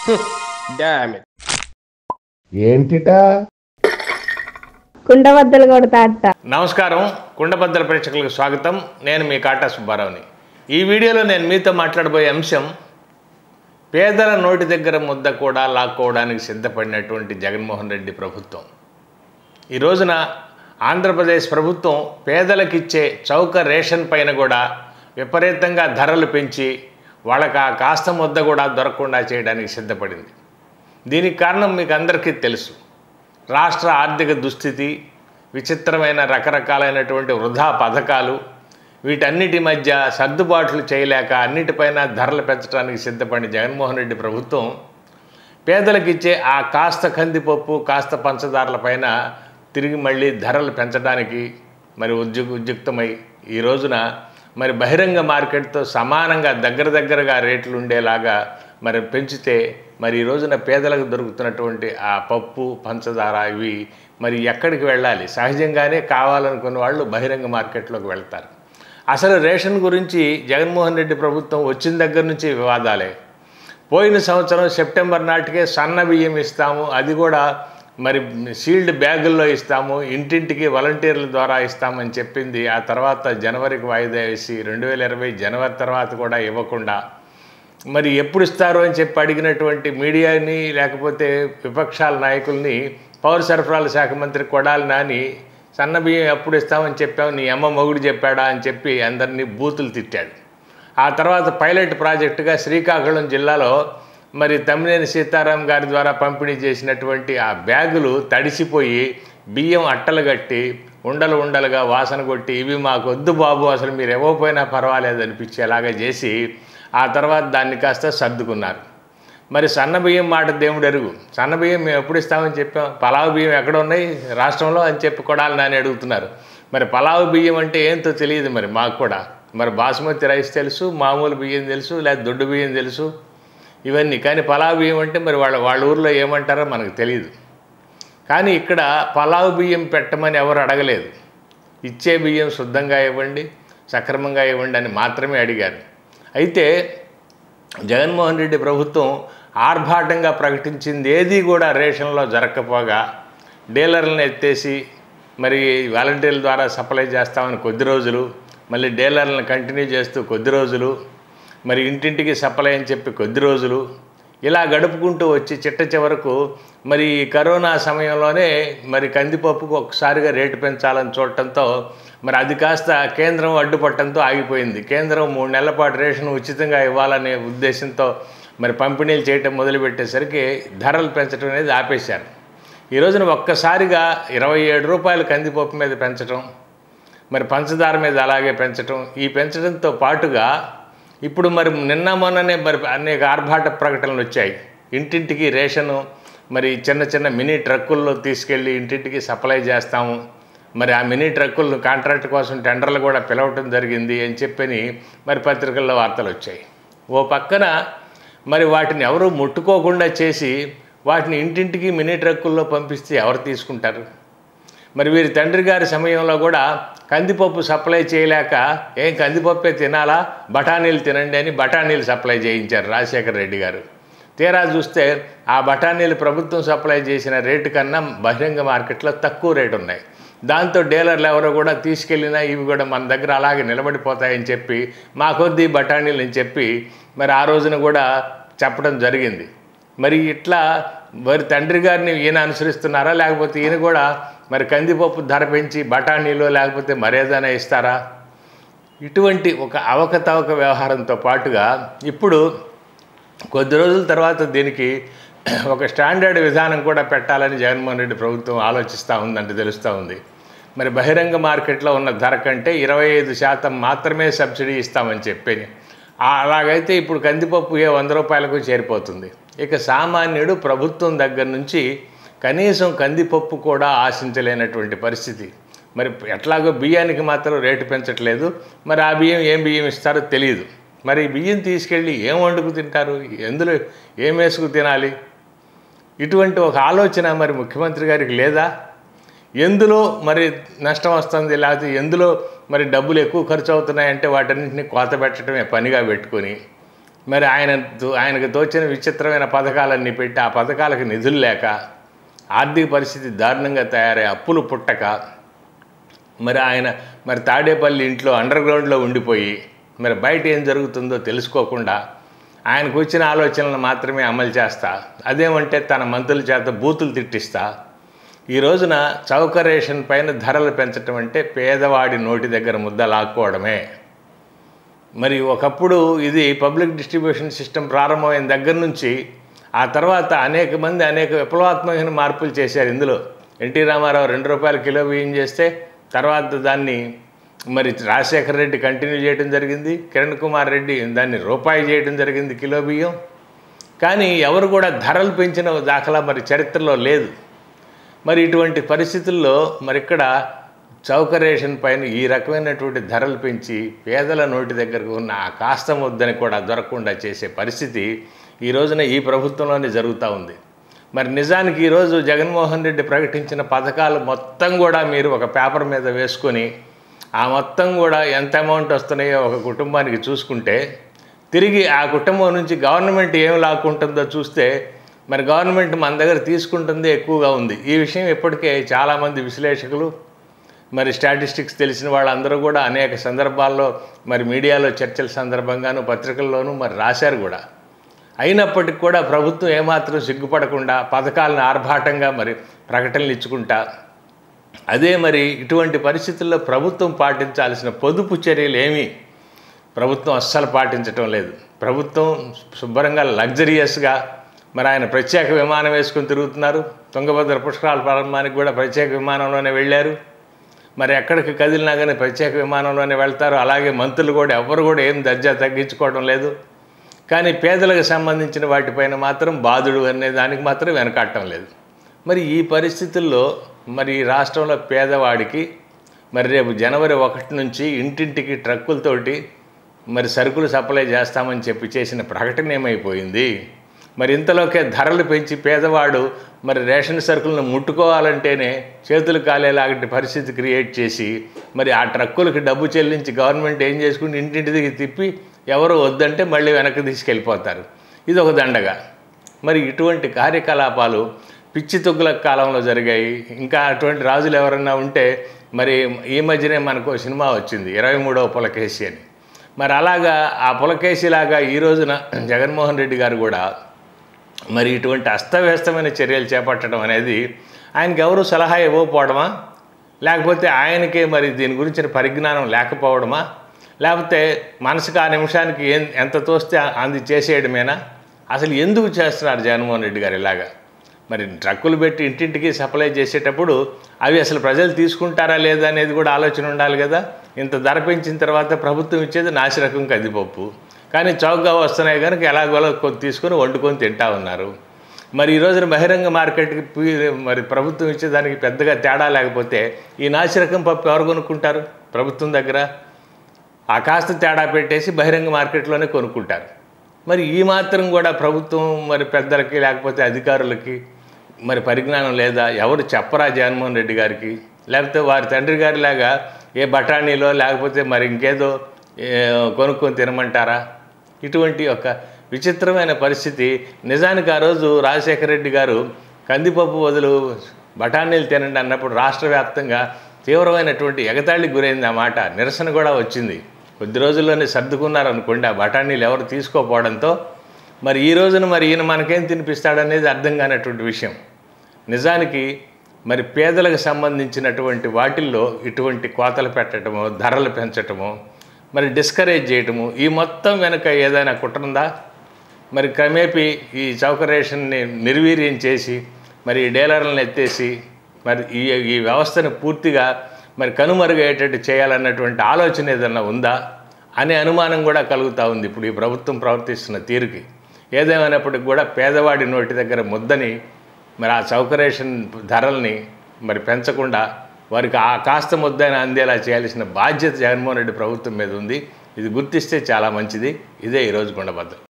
dam ఏంటిటా కుండబద్దలు కొడతా అత్త నమస్కారం కుండబద్దల ప్రేక్షకులకు స్వాగతం నేను మీ కాటా సుబ్బారావుని ఈ వీడియోలో నేను మీతో మాట్లాడబోయే అంశం పేదల నోటి దగ్గర ముద్ద కూడా లాక్కోవడానికి సిద్ధపడినటువంటి జగన్మోహన్ రెడ్డి ప్రభుత్వం ఈ రోజున ఆంధ్రప్రదేశ్ ప్రభుత్వం పేదలకిచ్చే చౌక రేషన్ పైన కూడా విపరీతంగా ధరలు పెంచి వాళ్ళకి ఆ కాస్త ముద్ద కూడా దొరకకుండా చేయడానికి సిద్ధపడింది దీనికి కారణం మీకు అందరికీ తెలుసు రాష్ట్ర ఆర్థిక దుస్థితి విచిత్రమైన రకరకాలైనటువంటి వృధా పథకాలు వీటన్నిటి మధ్య సర్దుబాట్లు చేయలేక అన్నిటిపైన ధరలు పెంచడానికి సిద్ధపడిన జగన్మోహన్ రెడ్డి ప్రభుత్వం పేదలకు ఇచ్చే ఆ కాస్త కందిపప్పు కాస్త పంచదారల పైన తిరిగి మళ్ళీ ధరలు పెంచడానికి మరి ఉద్యుక్ ఉద్యుక్తమై ఈ రోజున మరి బహిరంగ మార్కెట్తో సమానంగా దగ్గర దగ్గరగా రేట్లు ఉండేలాగా మరి పెంచితే మరి ఈ రోజున పేదలకు దొరుకుతున్నటువంటి ఆ పప్పు పంచదార ఇవి మరి ఎక్కడికి వెళ్ళాలి సహజంగానే కావాలనుకున్న వాళ్ళు బహిరంగ మార్కెట్లోకి వెళ్తారు అసలు రేషన్ గురించి జగన్మోహన్ రెడ్డి ప్రభుత్వం వచ్చిన దగ్గర నుంచి వివాదాలే పోయిన సంవత్సరం సెప్టెంబర్ నాటికే సన్న బియ్యం ఇస్తాము అది కూడా మరి సీల్డ్ బ్యాగుల్లో ఇస్తాము ఇంటింటికి వాలంటీర్ల ద్వారా ఇస్తామని చెప్పింది ఆ తర్వాత జనవరికి వాయిదా వేసి రెండు వేల ఇరవై జనవరి తర్వాత కూడా ఇవ్వకుండా మరి ఎప్పుడు ఇస్తారు అని చెప్పి అడిగినటువంటి మీడియాని లేకపోతే విపక్షాల నాయకుల్ని పౌర సరఫరాల శాఖ మంత్రి కొడాలి నాని సన్న బియ్యం ఎప్పుడు ఇస్తామని చెప్పావు నీ అమ్మ మొగుడు చెప్పాడా అని చెప్పి అందరినీ బూతులు తిట్టాడు ఆ తర్వాత పైలట్ ప్రాజెక్టుగా శ్రీకాకుళం జిల్లాలో మరి తమ్మినేని సీతారాం గారి ద్వారా పంపిణీ చేసినటువంటి ఆ బ్యాగులు తడిసిపోయి బియ్యం అట్టలు కట్టి ఉండలు ఉండలుగా వాసన కొట్టి ఇవి మాకు వద్దు బాబు అసలు మీరు ఇవ్వకపోయినా పర్వాలేదు అనిపించేలాగా చేసి ఆ తర్వాత దాన్ని కాస్త సర్దుకున్నారు మరి సన్న బియ్యం మాట దేవుడు ఎరుగు సన్న బియ్యం మేము ఎప్పుడు ఇస్తామని చెప్పాం పలావు బియ్యం ఎక్కడ ఉన్నాయి రాష్ట్రంలో అని చెప్పి కొడాలి నాని అడుగుతున్నారు మరి పలావు బియ్యం అంటే ఏంటో తెలియదు మరి మాకు కూడా మరి బాస్మతి రైస్ తెలుసు మామూలు బియ్యం తెలుసు లేదా దొడ్డు బియ్యం తెలుసు ఇవన్నీ కానీ పలావు బియ్యం అంటే మరి వాళ్ళ వాళ్ళ ఊర్లో ఏమంటారో మనకు తెలియదు కానీ ఇక్కడ పలావు బియ్యం పెట్టమని ఎవరు అడగలేదు ఇచ్చే బియ్యం శుద్ధంగా ఇవ్వండి సక్రమంగా ఇవ్వండి అని మాత్రమే అడిగారు అయితే జగన్మోహన్ రెడ్డి ప్రభుత్వం ఆర్భాటంగా ప్రకటించింది ఏది కూడా రేషన్లో జరగకపోగా డీలర్లను ఎత్తేసి మరి వాలంటీర్ల ద్వారా సప్లై చేస్తామని కొద్ది రోజులు మళ్ళీ డీలర్లను కంటిన్యూ చేస్తూ కొద్ది రోజులు మరి ఇంటింటికి సప్లై అని చెప్పి కొద్ది రోజులు ఇలా గడుపుకుంటూ వచ్చి చిట్ట చివరకు మరి ఈ కరోనా సమయంలోనే మరి కందిపప్పుకు ఒకసారిగా రేటు పెంచాలని చూడటంతో మరి అది కాస్త కేంద్రం అడ్డుపట్టడంతో ఆగిపోయింది కేంద్రం మూడు నెలల పాటు రేషన్ ఉచితంగా ఇవ్వాలనే ఉద్దేశంతో మరి పంపిణీలు చేయటం మొదలుపెట్టేసరికి ధరలు పెంచడం అనేది ఆపేశారు ఈ రోజున ఒక్కసారిగా ఇరవై ఏడు రూపాయలు కందిపప్పు మీద పెంచడం మరి పంచదార మీద అలాగే పెంచడం ఈ పెంచడంతో పాటుగా ఇప్పుడు మరి నిన్న మొన్ననే మరి అనేక ఆర్భాట ప్రకటనలు వచ్చాయి ఇంటింటికి రేషను మరి చిన్న చిన్న మినీ ట్రక్కుల్లో తీసుకెళ్ళి ఇంటింటికి సప్లై చేస్తాము మరి ఆ మినీ ట్రక్కులను కాంట్రాక్ట్ కోసం టెండర్లు కూడా పిలవటం జరిగింది అని చెప్పని మరి పత్రికల్లో వార్తలు వచ్చాయి ఓ పక్కన మరి వాటిని ఎవరు ముట్టుకోకుండా చేసి వాటిని ఇంటింటికి మినీ ట్రక్కుల్లో పంపిస్తే ఎవరు తీసుకుంటారు మరి వీరి తండ్రి గారి సమయంలో కూడా కందిపప్పు సప్లై చేయలేక ఏం కందిపప్పే తినాలా బఠానీలు తినండి అని బఠానీలు సప్లై చేయించారు రాజశేఖర రెడ్డి గారు తీరా చూస్తే ఆ బఠానీలు ప్రభుత్వం సప్లై చేసిన రేటు కన్నా బహిరంగ మార్కెట్లో తక్కువ రేటు ఉన్నాయి దాంతో డీలర్లు ఎవరో కూడా తీసుకెళ్ళినా ఇవి కూడా మన దగ్గర అలాగే నిలబడిపోతాయని చెప్పి మాకొద్ది బఠానీలు అని చెప్పి మరి ఆ రోజున కూడా చెప్పడం జరిగింది మరి ఇట్లా మరి తండ్రి గారిని ఈయన అనుసరిస్తున్నారా లేకపోతే ఈయన కూడా మరి కందిపప్పు ధర పెంచి బఠానీలో లేకపోతే మరేదైనా ఇస్తారా ఇటువంటి ఒక అవకతవక వ్యవహారంతో పాటుగా ఇప్పుడు కొద్ది రోజుల తర్వాత దీనికి ఒక స్టాండర్డ్ విధానం కూడా పెట్టాలని జగన్మోహన్ రెడ్డి ప్రభుత్వం ఆలోచిస్తూ ఉందంటే తెలుస్తూ ఉంది మరి బహిరంగ మార్కెట్లో ఉన్న ధర కంటే ఇరవై ఐదు శాతం మాత్రమే సబ్సిడీ ఇస్తామని చెప్పి ఆ- అలాగైతే ఇప్పుడు కందిపప్పు ఏ వంద రూపాయలకు చేరిపోతుంది ఇక సామాన్యుడు ప్రభుత్వం దగ్గర నుంచి కనీసం కందిపప్పు కూడా ఆశించలేనటువంటి పరిస్థితి మరి ఎట్లాగో బియ్యానికి మాత్రం రేటు పెంచట్లేదు మరి ఆ బియ్యం ఏం బియ్యం ఇస్తారో తెలియదు మరి ఈ బియ్యం తీసుకెళ్ళి ఏం వండుకు తింటారు ఎందులో ఏం వేసుకు తినాలి ఇటువంటి ఒక ఆలోచన మరి ముఖ్యమంత్రి గారికి లేదా ఎందులో మరి నష్టం వస్తుంది లేకపోతే ఎందులో మరి డబ్బులు ఎక్కువ ఖర్చు అవుతున్నాయంటే వాటన్నింటినీ కోత పెట్టడమే పనిగా పెట్టుకొని మరి ఆయన తో- ఆయనకు తోచిన విచిత్రమైన పథకాలన్నీ పెట్టి ఆ పథకాలకు నిధులు లేక ఆర్థిక పరిస్థితి దారుణంగా తయారై అప్పులు పుట్టక మరి ఆయన మరి తాడేపల్లి ఇంట్లో అండర్ గ్రౌండ్లో ఉండిపోయి మరి బయట ఏం జరుగుతుందో తెలుసుకోకుండా ఆయనకు వచ్చిన ఆలోచనలను మాత్రమే అమలు చేస్తా అదేమంటే తన మంత్రుల చేత బూతులు తిట్టిస్తా ఈ రోజున చౌక రేషన్ పైన ధరలు పెంచడం అంటే పేదవాడి నోటి దగ్గర ముద్ద లాక్కోవడమే మరి ఒకప్పుడు ఇది పబ్లిక్ డిస్ట్రిబ్యూషన్ సిస్టమ్ ప్రారంభమైన దగ్గర నుంచి ఆ తర్వాత అనేక మంది అనేక విప్లవాత్మకమైన మార్పులు చేశారు ఇందులో ఎన్టీ రామారావు రెండు రూపాయల కిలో బియ్యం చేస్తే తర్వాత దాన్ని మరి రాజశేఖర రెడ్డి కంటిన్యూ చేయడం జరిగింది కిరణ్ కుమార్ రెడ్డి దాన్ని రూపాయి చేయడం జరిగింది కిలో బియ్యం కానీ ఎవరు కూడా ధరలు పెంచిన దాఖలా మరి చరిత్రలో లేదు మరి ఇటువంటి పరిస్థితుల్లో మరి ఇక్కడ చౌక రేషన్ పైన ఈ రకమైనటువంటి ధరలు పెంచి పేదల నోటి దగ్గరకు ఉన్న ఆ కాస్త ముద్దని కూడా దొరకకుండా చేసే పరిస్థితి ఈ రోజున ఈ ప్రభుత్వంలోనే జరుగుతూ ఉంది మరి నిజానికి ఈరోజు జగన్మోహన్ రెడ్డి ప్రకటించిన పథకాలు మొత్తం కూడా మీరు ఒక పేపర్ మీద వేసుకొని ఆ మొత్తం కూడా ఎంత అమౌంట్ వస్తున్నాయో ఒక కుటుంబానికి చూసుకుంటే తిరిగి ఆ కుటుంబం నుంచి గవర్నమెంట్ ఏం లాక్కుంటుందో చూస్తే మరి గవర్నమెంట్ మన దగ్గర తీసుకుంటుంది ఎక్కువగా ఉంది ఈ విషయం ఇప్పటికే చాలామంది విశ్లేషకులు మరి స్టాటిస్టిక్స్ తెలిసిన వాళ్ళందరూ కూడా అనేక సందర్భాల్లో మరి మీడియాలో చర్చల సందర్భంగాను పత్రికల్లోనూ మరి రాశారు కూడా అయినప్పటికీ కూడా ప్రభుత్వం ఏమాత్రం సిగ్గుపడకుండా పథకాలను ఆర్భాటంగా మరి ప్రకటనలు ఇచ్చుకుంటా అదే మరి ఇటువంటి పరిస్థితుల్లో ప్రభుత్వం పాటించాల్సిన పొదుపు చర్యలు ఏమీ ప్రభుత్వం అస్సలు పాటించటం లేదు ప్రభుత్వం శుభ్రంగా లగ్జరియస్గా మరి ఆయన ప్రత్యేక విమానం వేసుకుని తిరుగుతున్నారు తుంగభద్ర పుష్కరాల ప్రారంభానికి కూడా ప్రత్యేక విమానంలోనే వెళ్ళారు మరి ఎక్కడికి కదిలినా కానీ ప్రత్యేక విమానంలోనే వెళ్తారు అలాగే మంత్రులు కూడా ఎవరు కూడా ఏం దర్జా తగ్గించుకోవడం లేదు కానీ పేదలకు సంబంధించిన వాటిపైన మాత్రం బాధుడు అనే దానికి మాత్రం వెనకాడటం లేదు మరి ఈ పరిస్థితుల్లో మరి ఈ రాష్ట్రంలో పేదవాడికి మరి రేపు జనవరి ఒకటి నుంచి ఇంటింటికి ట్రక్కులతోటి మరి సరుకులు సప్లై చేస్తామని చెప్పి చేసిన ప్రకటన ఏమైపోయింది మరి ఇంతలోకే ధరలు పెంచి పేదవాడు మరి రేషన్ సరుకులను ముట్టుకోవాలంటేనే చేతులు కాలేలాంటి పరిస్థితి క్రియేట్ చేసి మరి ఆ ట్రక్కులకి డబ్బు చెల్లించి గవర్నమెంట్ ఏం చేసుకుని ఇంటింటికి తిప్పి ఎవరు వద్దంటే మళ్ళీ వెనక్కి తీసుకెళ్ళిపోతారు ఇది ఒక దండగా మరి ఇటువంటి కార్యకలాపాలు పిచ్చి తొగ్గుల కాలంలో జరిగాయి ఇంకా అటువంటి రాజులు ఎవరన్నా ఉంటే మరి ఈ మధ్యనే మనకు ఓ సినిమా వచ్చింది ఇరవై మూడవ పులకేసి అని మరి అలాగా ఆ పులకేసిలాగా ఈ రోజున జగన్మోహన్ రెడ్డి గారు కూడా మరి ఇటువంటి అస్తవ్యస్తమైన చర్యలు చేపట్టడం అనేది ఆయనకి ఎవరు సలహా ఇవ్వకపోవడమా లేకపోతే ఆయనకే మరి దీని గురించిన పరిజ్ఞానం లేకపోవడమా లేకపోతే మనసుకు ఆ నిమిషానికి ఏం ఎంత తోస్తే అంది చేసేయడమేనా అసలు ఎందుకు చేస్తున్నారు జగన్మోహన్ రెడ్డి గారు ఇలాగా మరి ట్రక్కులు పెట్టి ఇంటింటికి సప్లై చేసేటప్పుడు అవి అసలు ప్రజలు తీసుకుంటారా లేదా అనేది కూడా ఆలోచన ఉండాలి కదా ఇంత ధర పెంచిన తర్వాత ప్రభుత్వం ఇచ్చేది నాసిరకం కందిపప్పు కానీ చౌకగా వస్తున్నాయి కనుక ఎలాగోలా కొ- తీసుకొని వండుకొని తింటా ఉన్నారు మరి ఈ రోజున బహిరంగ మార్కెట్కి పి- మరి ప్రభుత్వం ఇచ్చేదానికి పెద్దగా తేడా లేకపోతే ఈ నాసిరకం పప్పు ఎవరు కొనుక్కుంటారు ప్రభుత్వం దగ్గర ఆ కాస్త తేడా పెట్టేసి బహిరంగ మార్కెట్లోనే కొనుక్కుంటారు మరి ఈ మాత్రం కూడా ప్రభుత్వం మరి పెద్దలకి లేకపోతే అధికారులకి మరి పరిజ్ఞానం లేదా ఎవరు చెప్పరా జగన్మోహన్ రెడ్డి గారికి లేకపోతే వారి తండ్రి గారిలాగా ఏ బఠానీలో లేకపోతే మరి ఇంకేదో ఏ, కొనుక్కొని తినమంటారా ఇటువంటి ఒక విచిత్రమైన పరిస్థితి నిజానికి ఆ రోజు రాజశేఖర రెడ్డి గారు కందిపప్పు బదులు బఠానీలు తినండి అన్నప్పుడు రాష్ట్ర వ్యాప్తంగా తీవ్రమైనటువంటి ఎగతాళికి గురైంది ఆ మాట నిరసన కూడా వచ్చింది కొద్ది రోజుల్లోనే సర్దుకున్నారు అనుకోండి ఆ బఠానీలు ఎవరు తీసుకోకపోవడంతో మరి ఈ రోజున మరి ఈయన మనకేం తినిపిస్తాడనేది అర్థం కానటువంటి విషయం నిజానికి మరి పేదలకు సంబంధించినటువంటి వాటిల్లో ఇటువంటి కోతలు పెట్టడము ధరలు పెంచటము మరి డిస్కరేజ్ చేయటము ఈ మొత్తం వెనుక ఏదైనా కుట్రుందా మరి క్రమేపీ ఈ చౌక రేషన్ని నిర్వీర్యం చేసి మరి ఈ డీలర్లను ఎత్తేసి మరి ఈ ఈ వ్యవస్థను పూర్తిగా మరి కనుమరుగయ్యేటట్టు చేయాలన్నటువంటి ఆలోచన ఏదన్నా ఉందా అనే అనుమానం కూడా కలుగుతూ ఉంది ఇప్పుడు ఈ ప్రభుత్వం ప్రవర్తిస్తున్న తీరుకి ఏదేమైనప్పటికీ కూడా పేదవాడి నోటి దగ్గర ముద్దని మరి ఆ సౌకర్యేషన్ ధరల్ని మరి పెంచకుండా వారికి ఆ కాస్త ముద్దైన అందేలా చేయాల్సిన బాధ్యత జగన్మోహన్ రెడ్డి ప్రభుత్వం మీద ఉంది ఇది గుర్తిస్తే చాలా మంచిది ఇదే ఈరోజు గుండబద్దలు